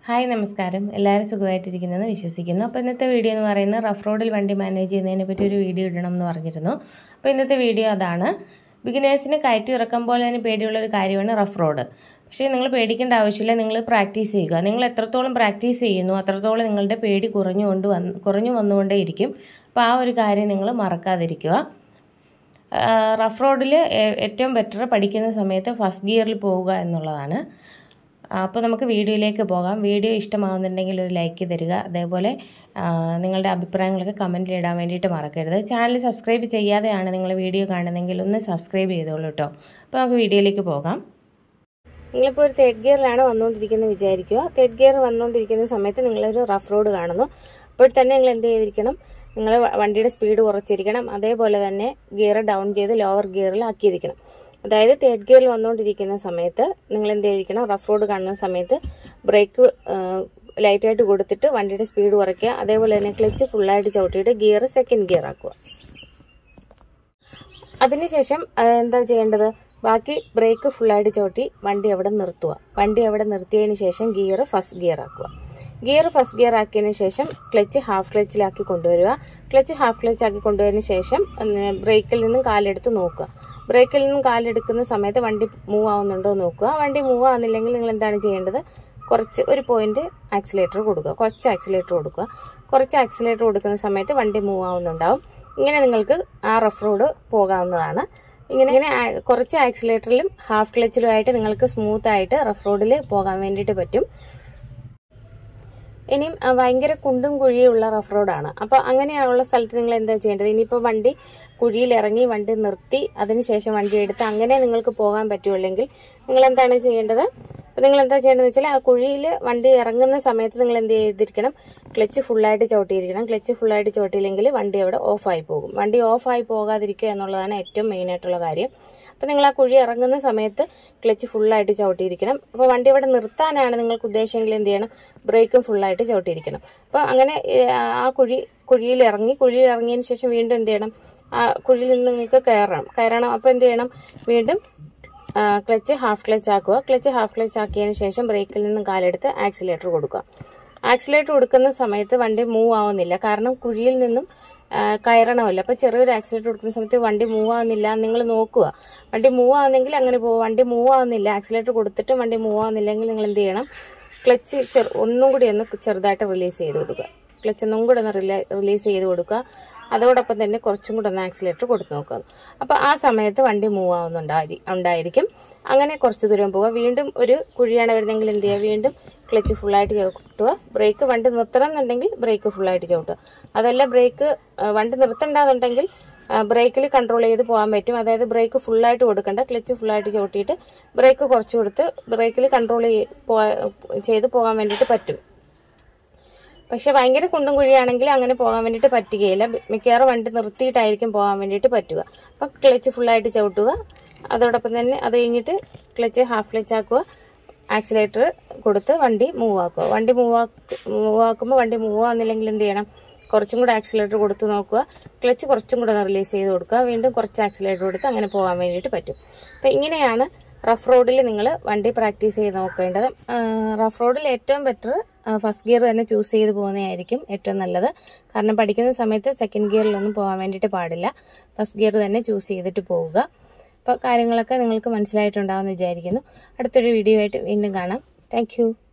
hi നമസ്കാരം എല്ലാവരും സുഖമായിട്ടിരിക്കുന്നെന്ന് വിശ്വസിക്കുന്നു അപ്പോൾ ഇന്നത്തെ വീഡിയോ എന്ന് പറയുന്നത് റഫ് റോഡിൽ വണ്ടി മാനേജ് ചെയ്യുന്നതിനെ പറ്റി ഒരു വീഡിയോ ഇടണം എന്ന് പറഞ്ഞിരുന്നു അപ്പോൾ ഇന്നത്തെ വീഡിയോ അതാണ് ബിഗിനേഴ്സിന് കയറ്റി ഇറക്കം പോലെ തന്നെ പേടിയുള്ളൊരു കാര്യമാണ് റഫ് റോഡ് പക്ഷേ നിങ്ങൾ പേടിക്കേണ്ട ആവശ്യമില്ല നിങ്ങൾ പ്രാക്ടീസ് ചെയ്യുക നിങ്ങൾ എത്രത്തോളം പ്രാക്ടീസ് ചെയ്യുന്നു അത്രത്തോളം നിങ്ങളുടെ പേടി കുറഞ്ഞു കൊണ്ട് വന്ന് കുറഞ്ഞു വന്നുകൊണ്ടേയിരിക്കും അപ്പോൾ ആ ഒരു കാര്യം നിങ്ങൾ മറക്കാതിരിക്കുക റഫ് റോഡിൽ ഏറ്റവും ബെറ്റർ പഠിക്കുന്ന സമയത്ത് ഫസ്റ്റ് ഗിയറിൽ പോവുക എന്നുള്ളതാണ് അപ്പോൾ നമുക്ക് വീഡിയോയിലേക്ക് പോകാം വീഡിയോ ഇഷ്ടമാകുന്നുണ്ടെങ്കിൽ ഒരു ലൈക്ക് തരിക അതേപോലെ നിങ്ങളുടെ അഭിപ്രായങ്ങളൊക്കെ കമൻറ്റിൽ ഇടാൻ വേണ്ടിയിട്ട് മറക്കരുത് ചാനൽ സബ്സ്ക്രൈബ് ചെയ്യാതെയാണ് നിങ്ങൾ വീഡിയോ കാണുന്നതെങ്കിൽ ഒന്ന് സബ്സ്ക്രൈബ് ചെയ്തോളൂ കേട്ടോ അപ്പോൾ നമുക്ക് വീഡിയോയിലേക്ക് പോകാം നിങ്ങളിപ്പോൾ ഒരു തേർഡ് ഗിയറിലാണ് വന്നുകൊണ്ടിരിക്കുന്നത് വിചാരിക്കുക തേർഡ് ഗിയർ വന്നുകൊണ്ടിരിക്കുന്ന സമയത്ത് നിങ്ങളൊരു റഫ് റോഡ് കാണുന്നു അപ്പോൾ തന്നെ നിങ്ങൾ എന്ത് ചെയ്തിരിക്കണം നിങ്ങൾ വണ്ടിയുടെ സ്പീഡ് കുറച്ചിരിക്കണം അതേപോലെ തന്നെ ഗിയർ ഡൗൺ ചെയ്ത് ലോവർ ഗിയറിൽ ആക്കിയിരിക്കണം അതായത് തേർഡ് ഗിയറിൽ വന്നുകൊണ്ടിരിക്കുന്ന സമയത്ത് നിങ്ങൾ എന്ത് ചെയ്തിരിക്കണം റഫ് റോഡ് കാണുന്ന സമയത്ത് ബ്രേക്ക് ലൈറ്റായിട്ട് കൊടുത്തിട്ട് വണ്ടിയുടെ സ്പീഡ് കുറയ്ക്കുക അതേപോലെ തന്നെ ക്ലച്ച് ഫുള്ളായിട്ട് ചവിട്ടിയിട്ട് ഗിയർ സെക്കൻഡ് ഗിയർ ആക്കുക അതിനുശേഷം എന്താ ചെയ്യേണ്ടത് ബാക്കി ബ്രേക്ക് ഫുള്ളായിട്ട് ചവിട്ടി വണ്ടി അവിടെ നിർത്തുക വണ്ടി അവിടെ നിർത്തിയതിന് ശേഷം ഗിയർ ഫസ്റ്റ് ഗിയർ ആക്കുക ഗിയർ ഫസ്റ്റ് ഗിയർ ആക്കിയതിന് ശേഷം ക്ലച്ച് ഹാഫ് ക്ലച്ചിലാക്കി കൊണ്ടുവരിക ക്ലച്ച് ഹാഫ് ക്ലച്ച് ആക്കി കൊണ്ടുവരുന്ന ശേഷം ബ്രേക്കിൽ നിന്നും കാലെടുത്ത് നോക്കുക ബ്രേക്കിൽ നിന്നും കാലെടുക്കുന്ന സമയത്ത് വണ്ടി മൂവ് ആവുന്നുണ്ടോ നോക്കുക വണ്ടി മൂവ് ആവുന്നില്ലെങ്കിൽ നിങ്ങൾ എന്താണ് ചെയ്യേണ്ടത് കുറച്ച് ഒരു പോയിന്റ് ആക്സിലേറ്റർ കൊടുക്കുക കുറച്ച് ആക്സിലേറ്റർ കൊടുക്കുക കുറച്ച് ആക്സിലേറ്റർ കൊടുക്കുന്ന സമയത്ത് വണ്ടി മൂവ് ആവുന്നുണ്ടാവും ഇങ്ങനെ നിങ്ങൾക്ക് ആ റഫ് റോഡ് പോകാവുന്നതാണ് ഇങ്ങനെ ഇങ്ങനെ കുറച്ച് ആക്സിലേറ്ററിലും ഹാഫ് ക്ലച്ചിലുമായിട്ട് നിങ്ങൾക്ക് സ്മൂത്ത് ആയിട്ട് റഫ് റോഡിൽ പോകാൻ വേണ്ടിയിട്ട് പറ്റും ഇനിയും ഭയങ്കര കുണ്ടും കുഴിയുള്ള റഫ് റോഡാണ് അപ്പോൾ അങ്ങനെയുള്ള സ്ഥലത്ത് നിങ്ങൾ എന്താ ചെയ്യേണ്ടത് ഇനിയിപ്പോൾ വണ്ടി കുഴിയിൽ ഇറങ്ങി വണ്ടി നിർത്തി അതിനുശേഷം വണ്ടി എടുത്ത് അങ്ങനെ നിങ്ങൾക്ക് പോകാൻ പറ്റുമല്ലെങ്കിൽ നിങ്ങൾ എന്താണ് ചെയ്യേണ്ടത് അപ്പോൾ നിങ്ങൾ എന്താ ചെയ്യേണ്ടതെന്ന് വെച്ചാൽ ആ കുഴിയിൽ വണ്ടി ഇറങ്ങുന്ന സമയത്ത് നിങ്ങൾ എന്ത് ചെയ്തിരിക്കണം ക്ലച്ച് ഫുള്ളായിട്ട് ചവിട്ടിയിരിക്കണം ക്ലച്ച് ഫുള്ളായിട്ട് ചവിട്ടിയില്ലെങ്കിൽ വണ്ടി അവിടെ ഓഫായി പോകും വണ്ടി ഓഫായി പോകാതിരിക്കുക എന്നുള്ളതാണ് ഏറ്റവും മെയിൻ ആയിട്ടുള്ള കാര്യം അപ്പോൾ നിങ്ങൾ ആ കുഴി ഇറങ്ങുന്ന സമയത്ത് ക്ലച്ച് ഫുള്ളായിട്ട് ചവിട്ടിയിരിക്കണം അപ്പോൾ വണ്ടി അവിടെ നിർത്താനാണ് നിങ്ങൾക്ക് ഉദ്ദേശമെങ്കിൽ എന്ത് ചെയ്യണം ബ്രേക്കും ഫുള്ളായിട്ട് ചവിട്ടിയിരിക്കണം അപ്പോൾ അങ്ങനെ ആ കുഴി കുഴിയിൽ ഇറങ്ങി കുഴിയിൽ ഇറങ്ങിയതിന് ശേഷം വീണ്ടും എന്ത് ചെയ്യണം ആ കുഴിയിൽ നിന്ന് നിങ്ങൾക്ക് കയറണം കയറണം അപ്പോൾ എന്ത് ചെയ്യണം വീണ്ടും ക്ലച്ച് ഹാഫ് ക്ലച്ച് ആക്കുക ക്ലച്ച് ഹാഫ് ക്ലച്ച് ആക്കിയതിന് ശേഷം ബ്രേക്കിൽ നിന്നും കാലെടുത്ത് ആക്സിലേറ്റർ കൊടുക്കുക ആക്സിലേറ്റർ കൊടുക്കുന്ന സമയത്ത് വണ്ടി മൂവ് ആവുന്നില്ല കാരണം കുഴിയിൽ നിന്നും കയറണമല്ലോ അപ്പോൾ ചെറിയൊരു ആക്സിലേറ്റർ കൊടുക്കുന്ന സമയത്ത് വണ്ടി മൂവ് ആവുന്നില്ല നിങ്ങൾ നോക്കുക വണ്ടി മൂവ് ആവുന്നെങ്കിൽ അങ്ങനെ പോകും വണ്ടി മൂവ് ആവുന്നില്ല ആക്സിലേറ്റർ കൊടുത്തിട്ട് വണ്ടി മൂവ് ആവുന്നില്ലെങ്കിൽ നിങ്ങൾ എന്ത് ചെയ്യണം ക്ലച്ച് ചെറു ഒന്നും കൂടി ഒന്ന് ചെറുതായിട്ട് റിലീസ് ചെയ്ത് കൊടുക്കുക ക്ലച്ച് ഒന്നും കൂടി ഒന്ന് റിലീസ് ചെയ്ത് കൊടുക്കുക അതോടൊപ്പം തന്നെ കുറച്ചും കൂടെ ഒന്ന് ആക്സിലേറ്റർ കൊടുത്ത് നോക്കുക അപ്പോൾ ആ സമയത്ത് വണ്ടി മൂവ് ആവുന്നുണ്ടായി ഉണ്ടായിരിക്കും അങ്ങനെ കുറച്ച് ദൂരം പോവുക വീണ്ടും ഒരു കുഴിയാണ് വരുന്നതെങ്കിൽ എന്ത് ചെയ്യുക വീണ്ടും ക്ലച്ച് ഫുള്ളായിട്ട് ചവിട്ടുക ബ്രേക്ക് വണ്ടി നിർത്തണം എന്നുണ്ടെങ്കിൽ ബ്രേക്ക് ഫുള്ളായിട്ട് ചവിട്ടുക അതല്ല ബ്രേക്ക് വണ്ടി നിർത്തണ്ടെന്നുണ്ടെങ്കിൽ ബ്രേക്കിൽ കൺട്രോൾ ചെയ്ത് പോകാൻ പറ്റും അതായത് ബ്രേക്ക് ഫുള്ളായിട്ട് കൊടുക്കണ്ട ക്ലച്ച് ഫുള്ളായിട്ട് ചവിട്ടിയിട്ട് ബ്രേക്ക് കുറച്ച് കൊടുത്ത് ബ്രേക്കിൽ കൺട്രോൾ ചെയ്ത് പോകാൻ വേണ്ടിയിട്ട് പറ്റും പക്ഷെ ഭയങ്കര കുണ്ടും കുഴിയാണെങ്കിൽ അങ്ങനെ പോകാൻ വേണ്ടിയിട്ട് പറ്റുകയില്ല മിക്കവാറും വണ്ടി നിർത്തിയിട്ടായിരിക്കും പോകാൻ വേണ്ടിയിട്ട് പറ്റുക അപ്പം ക്ലച്ച് ഫുള്ളായിട്ട് ചവിട്ടുക അതോടൊപ്പം തന്നെ അത് കഴിഞ്ഞിട്ട് ക്ലച്ച് ഹാഫ് ക്ലച്ച് ആക്കുക ആക്സിലേറ്റർ കൊടുത്ത് വണ്ടി മൂവ് ആക്കുക വണ്ടി മൂവ് ആക്ക് മൂവ് ആക്കുമ്പോൾ വണ്ടി മൂവ് ആകുന്നില്ലെങ്കിൽ എന്ത് ചെയ്യണം കുറച്ചും കൂടെ ആക്സിലേറ്റർ കൊടുത്ത് നോക്കുക ക്ലച്ച് കുറച്ചും കൂടെ റിലീസ് ചെയ്ത് കൊടുക്കുക വീണ്ടും കുറച്ച് ആക്സിലേറ്റർ കൊടുത്ത് അങ്ങനെ പോകാൻ വേണ്ടിയിട്ട് പറ്റും അപ്പം ഇങ്ങനെയാണ് റഫ് റോഡിൽ നിങ്ങൾ വണ്ടി പ്രാക്ടീസ് ചെയ്ത് നോക്കേണ്ടത് റഫ് റോഡിൽ ഏറ്റവും ബെറ്റർ ഫസ്റ്റ് ഗിയർ തന്നെ ചൂസ് ചെയ്ത് പോകുന്നതായിരിക്കും ഏറ്റവും നല്ലത് കാരണം പഠിക്കുന്ന സമയത്ത് സെക്കൻഡ് ഗിയറിലൊന്നും പോകാൻ വേണ്ടിയിട്ട് പാടില്ല ഫസ്റ്റ് ഗിയർ തന്നെ ചൂസ് ചെയ്തിട്ട് പോവുക അപ്പോൾ കാര്യങ്ങളൊക്കെ നിങ്ങൾക്ക് മനസ്സിലായിട്ടുണ്ടാവുമെന്ന് വിചാരിക്കുന്നു അടുത്തൊരു വീഡിയോ ആയിട്ട് വീണ്ടും കാണാം താങ്ക്